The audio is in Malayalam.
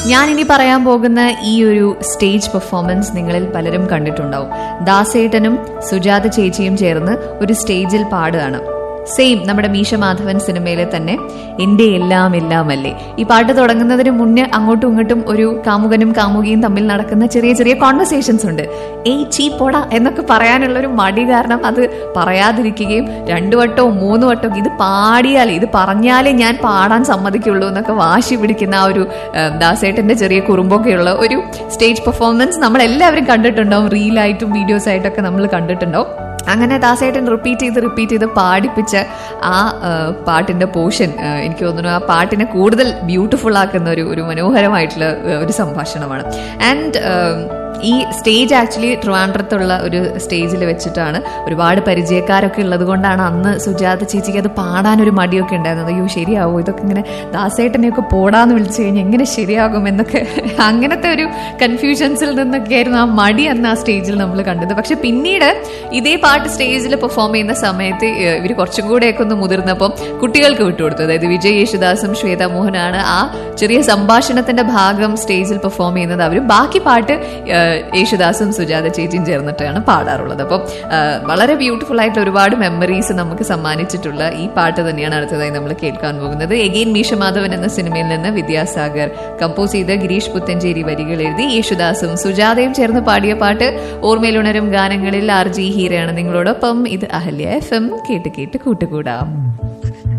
ഞാൻ ഇനി പറയാൻ പോകുന്ന ഈ ഒരു സ്റ്റേജ് പെർഫോമൻസ് നിങ്ങളിൽ പലരും കണ്ടിട്ടുണ്ടാവും ദാസേട്ടനും സുജാത ചേച്ചിയും ചേർന്ന് ഒരു സ്റ്റേജിൽ പാടുകയാണ് സെയിം നമ്മുടെ മീശ മാധവൻ സിനിമയിലെ തന്നെ എന്റെ എല്ലാം എല്ലാം അല്ലേ ഈ പാട്ട് തുടങ്ങുന്നതിന് മുന്നേ അങ്ങോട്ടും ഇങ്ങോട്ടും ഒരു കാമുകനും കാമുകിയും തമ്മിൽ നടക്കുന്ന ചെറിയ ചെറിയ കോൺവെർസേഷൻസ് ഉണ്ട് ഏയ് ചീ പോടാ എന്നൊക്കെ പറയാനുള്ള ഒരു മടി കാരണം അത് പറയാതിരിക്കുകയും രണ്ടു വട്ടവും മൂന്ന് വട്ടവും ഇത് പാടിയാലേ ഇത് പറഞ്ഞാലേ ഞാൻ പാടാൻ സമ്മതിക്കുള്ളൂ എന്നൊക്കെ വാശി പിടിക്കുന്ന ആ ഒരു ഏഹ്, ദാസേട്ടന്റെ ചെറിയ കുറുമ്പൊക്കെയുള്ള ഒരു സ്റ്റേജ് പെർഫോമൻസ് നമ്മൾ എല്ലാവരും കണ്ടിട്ടുണ്ടാവും റീലായിട്ടും വീഡിയോസ് ആയിട്ടൊക്കെ നമ്മൾ കണ്ടിട്ടുണ്ടാവും അങ്ങനെ ദാസേട്ടൻ റിപ്പീറ്റ് ചെയ്ത് റിപ്പീറ്റ് ചെയ്ത് പാടിപ്പിച്ച ആ ആ, പാട്ടിന്റെ പോർഷൻ എനിക്ക് തോന്നുന്നു ആ പാട്ടിനെ കൂടുതൽ ബ്യൂട്ടിഫുൾ ആക്കുന്ന ഒരു ഒരു മനോഹരമായിട്ടുള്ള ആ, ഒരു സംഭാഷണമാണ് ആൻഡ് ഈ സ്റ്റേജ് ആക്ച്വലി ട്രിവാൻഡ്രത്തുള്ള ഒരു സ്റ്റേജിൽ വെച്ചിട്ടാണ് ഒരുപാട് പരിചയക്കാരൊക്കെ ഉള്ളത് കൊണ്ടാണ് അന്ന് സുജാത ചേച്ചിക്ക് അത് പാടാൻ ഒരു മടിയൊക്കെ ഉണ്ടായിരുന്നത് അയ്യോ ശരിയാവോ ഇതൊക്കെ ഇങ്ങനെ ദാസേട്ടനെയൊക്കെ പോടാന്ന് വിളിച്ചു കഴിഞ്ഞാൽ എങ്ങനെ ശരിയാകും എന്നൊക്കെ അങ്ങനത്തെ ഒരു കൺഫ്യൂഷൻസിൽ നിന്നൊക്കെ ആയിരുന്നു ആ മടി അന്ന് ആ സ്റ്റേജിൽ നമ്മൾ കണ്ടത് പക്ഷെ പിന്നീട് ഇതേ പാട്ട് സ്റ്റേജിൽ പെർഫോം ചെയ്യുന്ന സമയത്ത് ഇവർ കുറച്ചും കൂടെയൊക്കെ ഒന്ന് മുതിർന്നപ്പം കുട്ടികൾക്ക് വിട്ടുകൊടുത്തു അതായത് വിജയ് യേശുദാസും ശ്വേത മോഹനാണ് ആ ചെറിയ സംഭാഷണത്തിന്റെ ഭാഗം സ്റ്റേജിൽ പെർഫോം ചെയ്യുന്നത് അവരും ബാക്കി പാട്ട് ഏഹ്, യേശുദാസും സുജാത ചേച്ചിയും ചേർന്നിട്ടാണ് പാടാറുള്ളത് അപ്പം ഏഹ്, വളരെ ബ്യൂട്ടിഫുൾ ആയിട്ടുള്ള ഒരുപാട് മെമ്മറീസ് നമുക്ക് സമ്മാനിച്ചിട്ടുള്ള ഈ പാട്ട് തന്നെയാണ് അടുത്തതായി നമ്മൾ കേൾക്കാൻ പോകുന്നത് എഗെയിൻ മീശമാധവൻ എന്ന സിനിമയിൽ നിന്ന് വിദ്യാസാഗർ കമ്പോസ് ചെയ്ത് ഗിരീഷ് പുത്തഞ്ചേരി വരികൾ എഴുതി യേശുദാസും സുജാതയും ചേർന്ന് പാടിയ പാട്ട് ഓർമ്മയിലുണരും ഗാനങ്ങളിൽ ആർ ജി ഹീരയാണ് നിങ്ങളോടൊപ്പം ഇത് അഹല്യ എഫ് എം കേട്ട് കേട്ട് കൂട്ടുകൂടാം